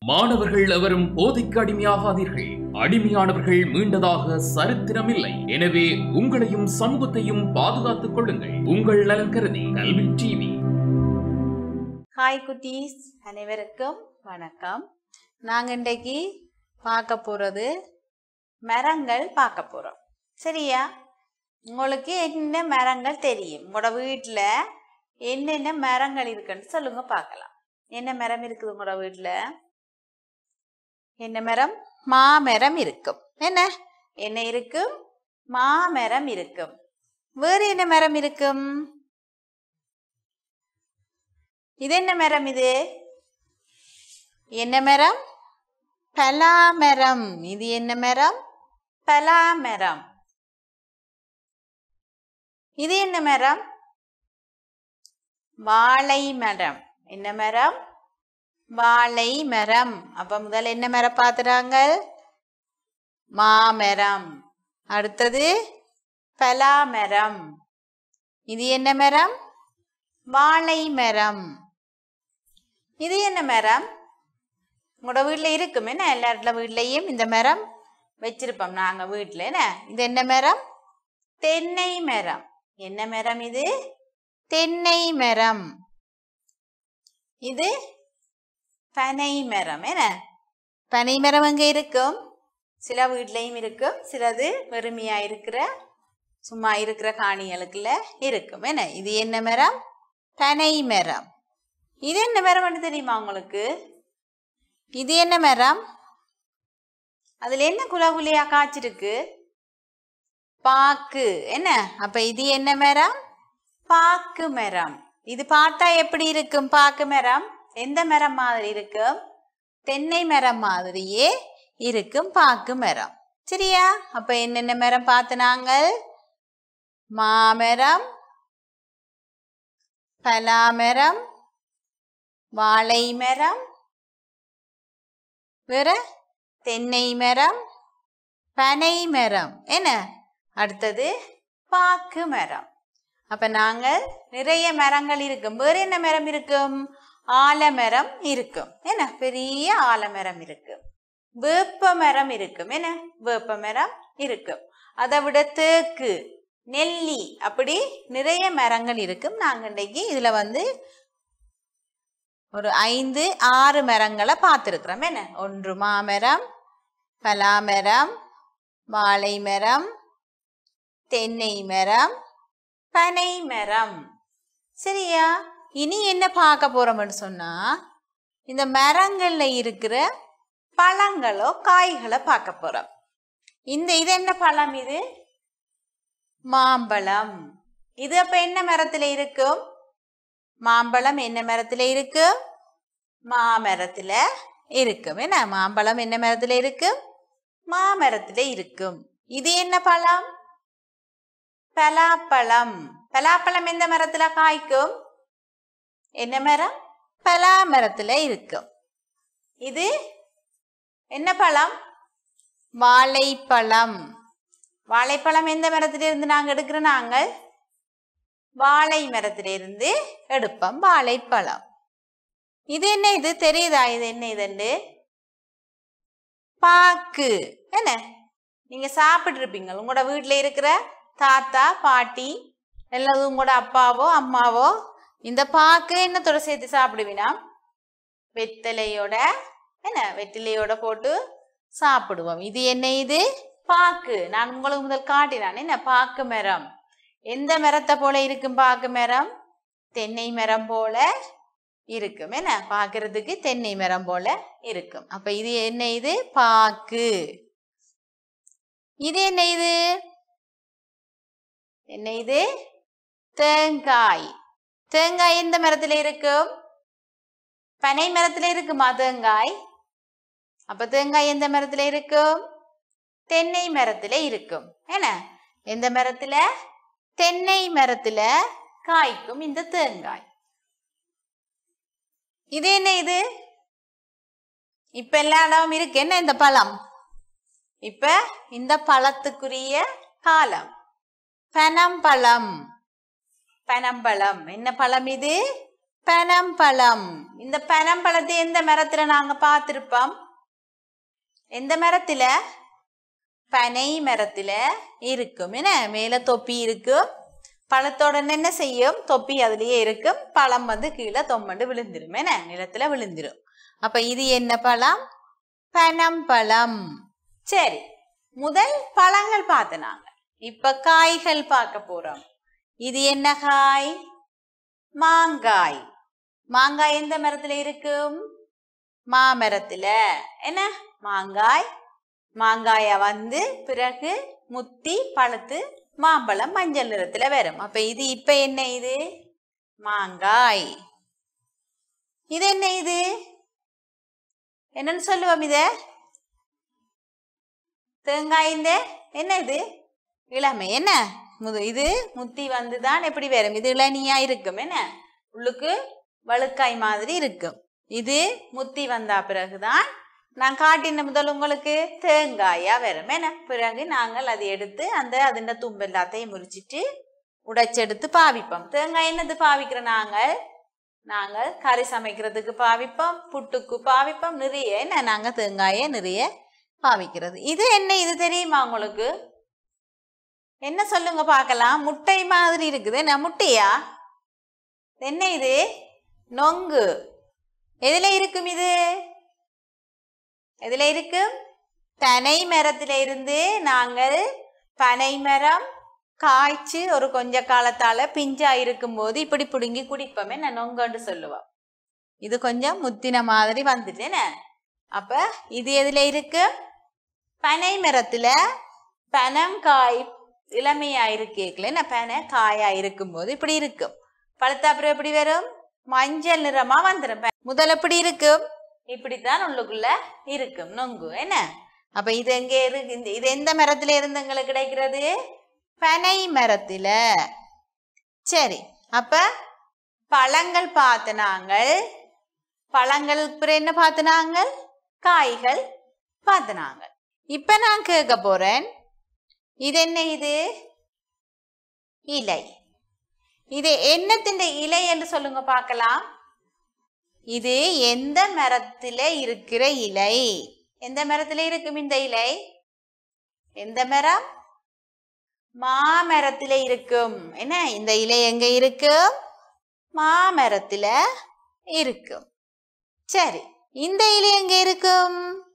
மாணவர்கள் எவரும் போதைக்கு அடிமையாகாதீர்கள் அடிமையானவர்கள் மீண்டதாக சரித்திரமில்லை எனவே உங்களையும் சமூகத்தையும் பாதுகாத்துக் கொள்ளுங்கள் உங்கள் நலன் கருதி கல்வி டிவி ஹாய் குட்டீஸ் அனைவருக்கும் வணக்கம் நாங்கள் இன்றைக்கு பார்க்க போகிறது மரங்கள் பார்க்க போகிறோம் சரியா உங்களுக்கு என்ன மரங்கள் தெரியும் உங்களோட வீட்டில் என்னென்ன மரங்கள் இருக்குன்னு சொல்லுங்க பார்க்கலாம் என்ன மரம் இருக்குது உங்களோட வீட்டில் என்ன மரம் மாமரம் இருக்கும் என்ன என்ன இருக்கும் மாமரம் இருக்கும் வேறு என்ன மரம் இருக்கும் இது என்ன மரம் இது என்ன மரம் பலாமரம் இது என்ன மரம் பலாமரம் இது என்ன மரம் வாழை மரம் என்ன மரம் வாழை மரம் அப்ப முதல்ல என்ன மரம் பார்த்துறாங்க மாமரம் அடுத்தது பலாமரம் இது என்ன மரம் வாழை மரம் இது என்ன மரம் உங்களோட வீட்டில் இருக்கும் என்ன எல்லா இடத்துல வீட்லேயும் இந்த மரம் வச்சிருப்போம் நாங்கள் வீட்டில் என்ன இது என்ன மரம் தென்னை மரம் என்ன மரம் இது தென்னை மரம் இது பனை மரம் என்ன பனை மரம் எங்கே இருக்கும் சில வீட்லேயும் இருக்கும் சிலது வெறுமையாக இருக்கிற சும்மா இருக்கிற காணிகளுக்குள்ள இருக்கும் என்ன இது என்ன மரம் பனை மரம் இது என்ன மரம்னு தெரியுமா உங்களுக்கு இது என்ன மரம் அதுல என்ன குலகுலியா காய்ச்சிருக்கு பாக்கு என்ன அப்ப இது என்ன மரம் பாக்கு மரம் இது பார்த்தா எப்படி இருக்கும் பாக்கு மரம் எந்த மரம் மாதிரி இருக்கும் தென்னை மரம் மாதிரியே இருக்கும் பாக்கு மரம் சரியா அப்ப என்னென்ன மரம் பார்த்து நாங்கள் மாமரம் பலாமரம் வாழை மரம் வேற தென்னை மரம் பனை மரம் என்ன அடுத்தது பாக்கு மரம் அப்ப நாங்கள் நிறைய மரங்கள் இருக்கும் வேற என்ன மரம் இருக்கும் ஆலமரம் இருக்கும் என்ன பெரிய ஆலமரம் இருக்கும் வேப்ப மரம் இருக்கும் என்ன வேப்ப மரம் இருக்கும் அதை விட தேக்கு நெல்லி அப்படி நிறைய மரங்கள் இருக்கும் நாங்கள் இன்றைக்கு இதுல வந்து ஒரு ஐந்து ஆறு மரங்களை பார்த்துருக்குறோம் என்ன ஒன்று மாமரம் பலாமரம் வாழை மரம் தென்னை மரம் பனை மரம் சரியா இனி என்ன பார்க்க போறோம்னு சொன்னா இந்த மரங்கள்ல இருக்கிற பழங்களோ காய்களை பார்க்க போறோம் இந்த இது என்ன பழம் இது மாம்பழம் இது அப்ப என்ன மரத்துல இருக்கும் மாம்பழம் என்ன மரத்துல இருக்கு மாமரத்துல இருக்கும் என்ன மாம்பழம் என்ன மரத்துல இருக்கும் மாமரத்துல இருக்கும் இது என்ன பழம் பலாப்பழம் பலாப்பழம் எந்த மரத்துல காய்க்கும் என்ன மரம் பலா மரத்துல இருக்கும் இது என்ன பழம் வாழைப்பழம் வாழைப்பழம் எந்த மரத்திலிருந்து நாங்கள் எடுக்கிற நாங்கள் வாழை மரத்திலிருந்து எடுப்போம் வாழைப்பழம் இது என்ன இது தெரியுதா இது என்ன இதுண்டு பாக்கு என்ன நீங்க சாப்பிட்டு இருப்பீங்க உங்களோட வீட்டுல இருக்கிற தாத்தா பாட்டி அல்லது உங்களோட அப்பாவோ அம்மாவோ இந்த பாக்கு என்னத்தோட சேர்த்து சாப்பிடுவீனா வெத்தலையோட என்ன வெற்றிலையோட போட்டு சாப்பிடுவோம் இது என்ன இது பாக்கு நான் உங்களுக்கு முதல் காட்டினான் என்ன பாக்கு மரம் எந்த மரத்தை போல இருக்கும் பாக்கு மரம் தென்னை மரம் போல இருக்கும் என்ன பார்க்கிறதுக்கு தென்னை மரம் போல இருக்கும் அப்ப இது என்ன இது பாக்கு இது என்ன இது என்ன இது தேங்காய் தேங்காய் எந்த மரத்துல இருக்கும் பனை மரத்துல இருக்குமா தேங்காய் அப்ப தேங்காய் எந்த மரத்துல இருக்கும் தென்னை மரத்துல இருக்கும் என்ன எந்த மரத்துல தென்னை மரத்துல காய்க்கும் இந்த தேங்காய் இது என்ன இது இப்ப எல்லா இடமும் இருக்கு என்ன இந்த பழம் இப்ப இந்த பழத்துக்குரிய காலம் பனம்பழம் பனம்பழம் என்ன பழம் இது பனம்பழம் இந்த பனம்பழத்தை எந்த மரத்துல நாங்க பார்த்திருப்போம் எந்த மரத்துல பனை மரத்துல இருக்கும் என்ன மேல தொப்பி இருக்கும் பழத்தோட என்ன செய்யும் தொப்பி அதுலயே இருக்கும் பழம் வந்து கீழே தொம்மண்டு விழுந்துரும் என்ன நிலத்துல விழுந்துரும் அப்ப இது என்ன பழம் பனம்பழம் சரி முதல் பழங்கள் பார்த்து நாங்க இப்ப காய்கள் பார்க்க போறோம் இது என்ன காய் மாங்காய் மாங்காய் எந்த மரத்துல இருக்கும் மாமரத்துல என்ன மாங்காய் மாங்காய வந்து பிறகு முத்தி பழுத்து மாம்பழம் மஞ்சள் நிறத்துல வரும் அப்ப இது இப்ப என்ன இது மாங்காய் இது என்ன இது என்னன்னு சொல்லுவோம் இத தேங்காய் இந்த என்ன இது இளமை என்ன முது இது முத்தி வந்துதான் எப்படி வரும் இது இளநியா இருக்கும் என்ன உள்ளுக்கு வழுக்காய் மாதிரி இருக்கும் இது முத்தி வந்தா பிறகுதான் நான் காட்டின முதல் உங்களுக்கு தேங்காயா வரும் என்ன பிறகு நாங்கள் அதை எடுத்து அந்த அதிண்ட தும்பு எல்லாத்தையும் முறிச்சிட்டு உடைச்செடுத்து பாவிப்போம் தேங்காய் என்னது பாவிக்கிறோம் நாங்கள் நாங்கள் கறி சமைக்கிறதுக்கு பாவிப்போம் புட்டுக்கு பாவிப்போம் நிறைய என்ன நாங்கள் தேங்காயை நிறைய பாவிக்கிறது இது என்ன இது தெரியுமா உங்களுக்கு என்ன சொல்லுங்க பார்க்கலாம் முட்டை மாதிரி இருக்குது என்ன முட்டையா என்ன இது நொங்கு எதுல இருக்கும் இது எதுல இருக்கும் பனை மரத்துல இருந்து நாங்கள் பனை மரம் காய்ச்சி ஒரு கொஞ்ச காலத்தால பிஞ்சா இருக்கும்போது இப்படி பிடுங்கி குடிப்போமே நான் நொங்கன்னு சொல்லுவோம் இது கொஞ்சம் முத்தின மாதிரி வந்துட்டு என்ன அப்ப இது எதுல இருக்கு பனை மரத்துல பனம் காய் இளமையா இருக்கேக்கல என்ன பனை காயா இருக்கும்போது இப்படி இருக்கும் பழுத்த அப்புறம் எப்படி வரும் மஞ்சள் நிறமா வந்துடும் ப- முதல்ல எப்படி இருக்கும் இப்படித்தான் உள்ளுக்குள்ள இருக்கும் நொங்கு என்ன அப்ப இது எங்க இருக்கு இந்த- இது எந்த மரத்துல இருந்து எங்களுக்கு கிடைக்கிறது பனை மரத்துல சரி அப்ப பழங்கள் பார்த்து நாங்கள் பழங்கள் அப்புறம் என்ன பார்த்து நாங்கள் காய்கள் பார்த்து நாங்கள் இப்ப நான் கேட்க போறேன் இது என்ன இது இலை இது என்னத்தின் இலை என்று சொல்லுங்க பார்க்கலாம் இது எந்த மரத்துல இருக்கிற இலை எந்த மரத்துல இருக்கும் இந்த இலை எந்த மரம் மாமரத்துல இருக்கும் என்ன இந்த இலை எங்க இருக்கும் மாமரத்துல இருக்கும் சரி இந்த இலை எங்க இருக்கும்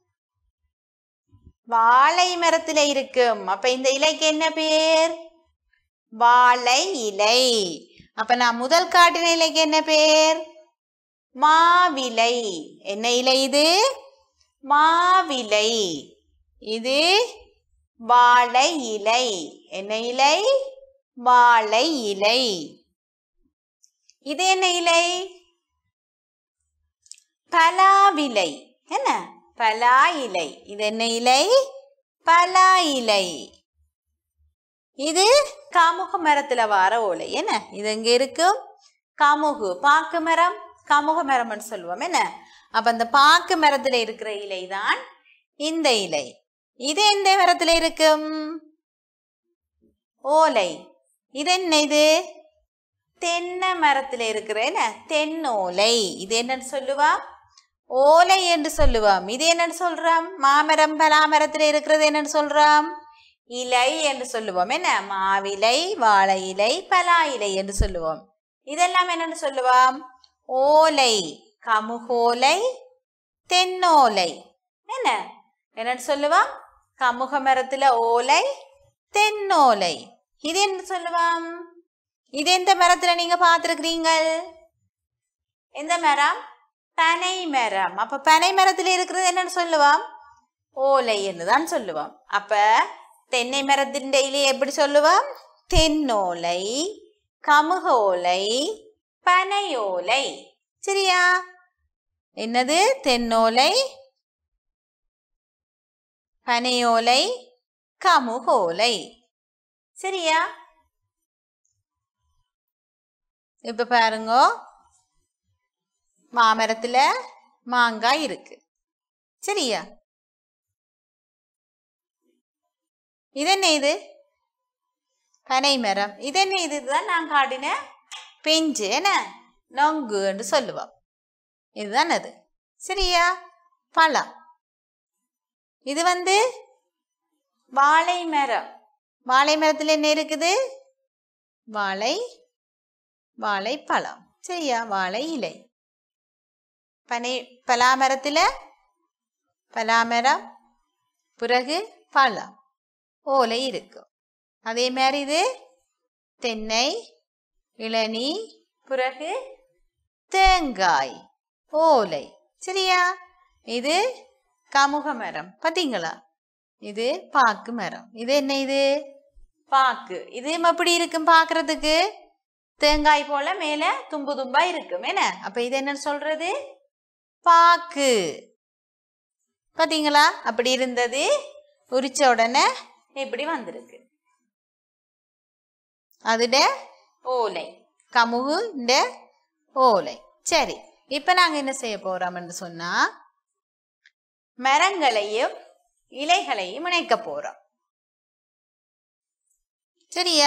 வாழை மரத்துல இருக்கும் அப்ப இந்த இலைக்கு என்ன பேர் வாழை இலை அப்ப நான் முதல் காட்டின இலைக்கு என்ன பேர் மாவிலை என்ன இலை இது மாவிலை இது வாழை இலை என்ன இலை வாழை இலை இது என்ன இலை பலாவிலை என்ன பலா இலை இது என்ன இலை பலா இலை இது காமுக மரத்துல வர ஓலை என்ன இது எங்க இருக்கும் காமுகு பாக்கு மரம் காமுக மரம்னு சொல்லுவோம் என்ன அப்ப அந்த பாக்கு மரத்துல இருக்கிற இலை தான் இந்த இலை இது எந்த மரத்துல இருக்கும் ஓலை இது என்ன இது தென்னை மரத்துல இருக்கிற என்ன தென்னோலை இது என்னன்னு சொல்லுவா ஓலை என்று சொல்லுவோம் இது என்னன்னு சொல்றோம் மாமரம் பலாமரத்துல இருக்கிறது என்னன்னு சொல்றோம் இலை என்று சொல்லுவோம் என்ன மாவிலை வாழை இலை பலா இலை என்று சொல்லுவோம் இதெல்லாம் என்னன்னு சொல்லுவோம் ஓலை கமுகோலை தென்னோலை என்ன என்னன்னு சொல்லுவோம் கமுக மரத்துல ஓலை தென்னோலை இது என்ன சொல்லுவோம் இது எந்த மரத்துல நீங்க பார்த்திருக்கிறீங்கள் எந்த மரம் பனை மரம் அப்ப பனை மரத்துல இருக்கிறது என்னன்னு சொல்லுவோம் ஓலை என்று தான் சொல்லுவோம் அப்ப தென்னை மரத்தின் இலையை எப்படி சொல்லுவோம் தென்னோலை கமுக ஓலை பனையோலை சரியா என்னது தென்னோலை பனையோலை கமுகோலை சரியா இப்ப பாருங்க மாமரத்துல மாங்காய் இருக்கு சரியா இது என்ன இது பனை மரம் இது என்ன இது இதுதான் நான் காட்டின பிஞ்சு என்ன நொங்குன்னு சொல்லுவோம் இதுதான் அது சரியா பழம் இது வந்து வாழை மரம் வாழை மரத்தில் என்ன இருக்குது வாழை வாழைப்பழம் சரியா வாழை இலை பனை பலாமரத்தில் பலாமரம் பிறகு பழம் ஓலை இருக்கும் அதே மாதிரி இது தென்னை இளநீ பிறகு தேங்காய் ஓலை சரியா இது கமுக மரம் பார்த்தீங்களா இது பாக்கு மரம் இது என்ன இது பாக்கு இது எப்படி இருக்கும் பார்க்கிறதுக்கு தேங்காய் போல மேல தும்பு தும்பா இருக்கும் என்ன அப்ப இது என்னன்னு சொல்றது பாக்கு பாத்தீங்களா அப்படி இருந்தது உரிச்ச உடனே இப்படி வந்திருக்கு அதுட ஓலை கமுகு இந்த ஓலை சரி இப்ப நாங்க என்ன செய்ய போறோம்னு சொன்னா மரங்களையும் இலைகளையும் இணைக்க போறோம் சரியா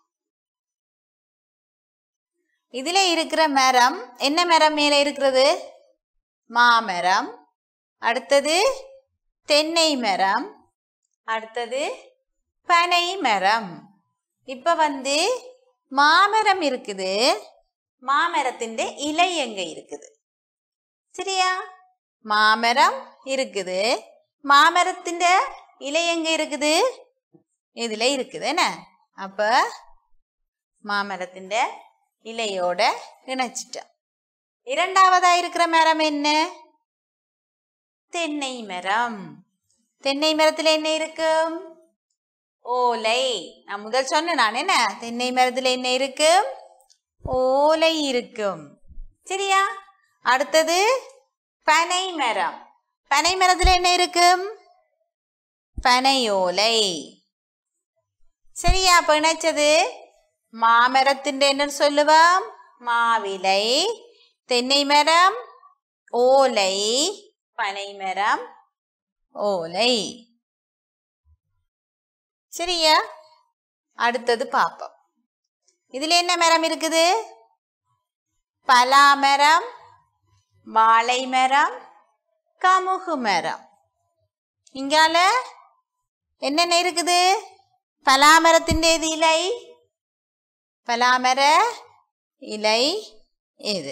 இதுல இருக்கிற மரம் என்ன மரம் மேல இருக்கிறது மாமரம் அடுத்தது தென்னை மரம் அடுத்தது பனை மரம் இப்ப வந்து மாமரம் இருக்குது மாமரத்தின் இலை எங்க இருக்குது சரியா மாமரம் இருக்குது மாமரத்தின் இலை எங்க இருக்குது இதுல இருக்குது என்ன அப்ப மாமரத்தின் இலையோட இணைச்சிட்டோம் இரண்டாவதா இருக்கிற மரம் என்ன தென்னை மரம் தென்னை மரத்துல என்ன இருக்கும் ஓலை நான் முதல் சொன்னேன் நான் என்ன தென்னை மரத்துல என்ன இருக்கும் ஓலை இருக்கும் சரியா அடுத்தது பனை மரம் பனை மரத்துல என்ன இருக்கும் பனை ஓலை சரியா அப்ப இணைச்சது மாமரத்தின் என்னன்னு சொல்லுவோம் மாவிலை தென்னை மரம் ஓலை பனை மரம் ஓலை சரியா அடுத்தது பாப்போம் இதுல என்ன மரம் இருக்குது பலாமரம் வாழை மரம் கமுகு மரம் இங்கால என்னென்ன இருக்குது பலாமரத்தின் இது இலை பலாமர இலை இது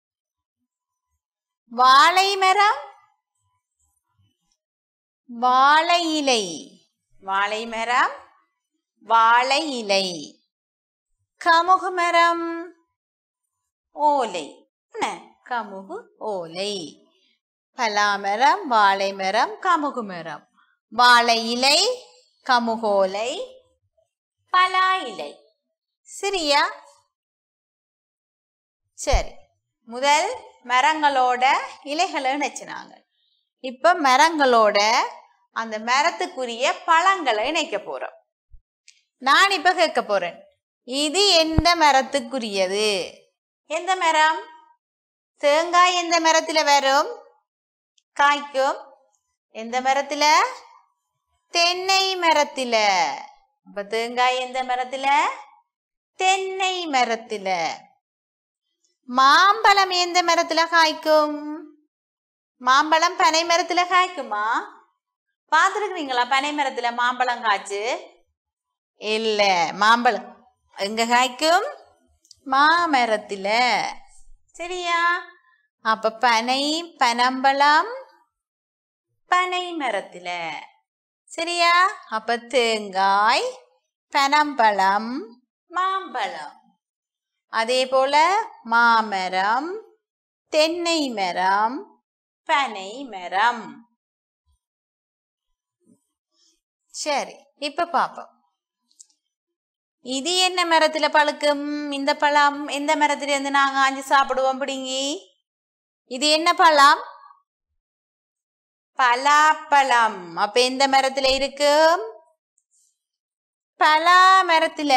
வாழை மரம் வாழை இலை வாழை மரம் வாழை இலை கமுகு மரம் ஓலை என்ன கமுகு ஓலை பலாமரம் வாழை மரம் கமுகு மரம் வாழை இலை கமுகோலை பலா இலை சரியா சரி முதல் மரங்களோட இலைகளை இணைச்சினாங்க இப்ப மரங்களோட அந்த மரத்துக்குரிய பழங்களை இணைக்க போறோம் நான் இப்ப கேட்க போறேன் இது எந்த மரத்துக்குரியது எந்த மரம் தேங்காய் எந்த மரத்துல வரும் காய்க்கும் எந்த மரத்துல தென்னை மரத்துல அப்ப தேங்காய் எந்த மரத்துல தென்னை மரத்துல மாம்பழம் எந்த மரத்துல காய்க்கும் மாம்பழம் பனை மரத்துல காய்க்குமா பார்த்துருக்குறீங்களா பனை மரத்துல மாம்பழம் காய்ச்சு இல்ல மாம்பழம் எங்க காய்க்கும் மாமரத்துல சரியா அப்ப பனை பனம்பழம் பனை மரத்துல சரியா அப்ப தேங்காய் பனம்பழம் மாம்பழம் அதே போல மாமரம் தென்னை மரம் பனை மரம் சரி இப்ப பாப்போம் இது என்ன மரத்துல பழுக்கும் இந்த பழம் எந்த மரத்துல இருந்து நாங்க ஆஞ்சு சாப்பிடுவோம் பிடிங்கி இது என்ன பழம் பலாப்பழம் அப்ப எந்த மரத்துல இருக்கும் பலா மரத்துல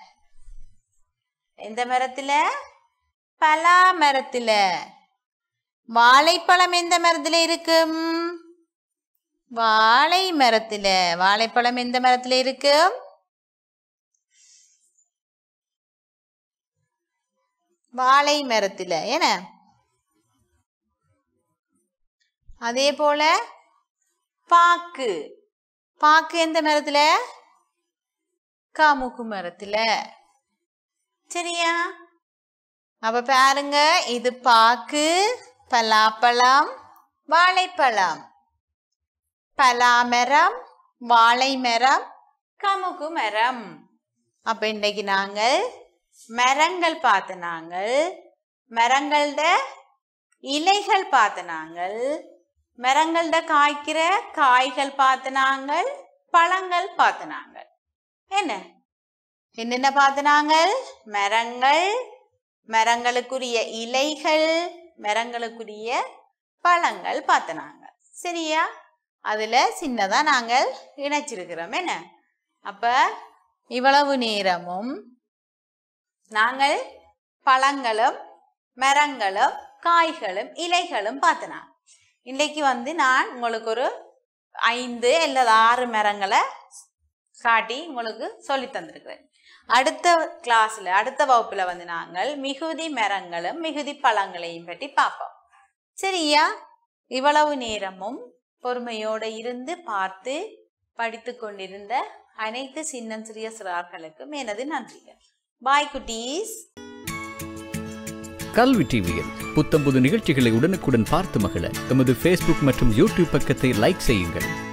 எந்த மரத்துல பலா மரத்துல வாழைப்பழம் எந்த மரத்துல இருக்கும் வாழை மரத்துல வாழைப்பழம் எந்த மரத்துல இருக்கும் வாழை மரத்துல என்ன அதே போல பாக்கு பாக்கு எந்த மரத்துல காமுக்கு மரத்துல சரியா அப்ப பாருங்க இது பாக்கு பலாப்பழம் வாழைப்பழம் பலாமரம் வாழை மரம் கமுகு மரம் அப்ப இன்னைக்கு நாங்கள் மரங்கள் பார்த்து நாங்கள் மரங்கள்ட இலைகள் பார்த்து நாங்கள் மரங்கள்ட காய்க்கிற காய்கள் பார்த்து நாங்கள் பழங்கள் பார்த்து நாங்கள் என்ன என்னென்ன பார்த்து நாங்கள் மரங்கள் மரங்களுக்குரிய இலைகள் மரங்களுக்குரிய பழங்கள் பார்த்து நாங்கள் சரியா அதுல சின்னதா நாங்கள் இணைச்சிருக்கிறோம் என்ன அப்ப இவ்வளவு நேரமும் நாங்கள் பழங்களும் மரங்களும் காய்களும் இலைகளும் பார்த்தனா இன்னைக்கு வந்து நான் உங்களுக்கு ஒரு ஐந்து அல்லது ஆறு மரங்களை காட்டி உங்களுக்கு சொல்லி தந்திருக்கிறேன் அடுத்த கிளாஸ்ல அடுத்த வகுப்புல வந்து நாங்கள் மிகுதி மரங்களும் மிகுதி பழங்களையும் பற்றி பார்ப்போம் சரியா இவ்வளவு நேரமும் பொறுமையோடு இருந்து பார்த்து படித்து கொண்டிருந்த அனைத்து சின்னம் சிறிய சிறார்களுக்கும் எனது நன்றிகள் பாய் குட்டீஸ் கல்வி டிவியில் புத்தம்புது நிகழ்ச்சிகளை உடனுக்குடன் பார்த்து மகிழ எமது ஃபேஸ்புக் மற்றும் யூடியூப் பக்கத்தை லைக் செய்யுங்கள்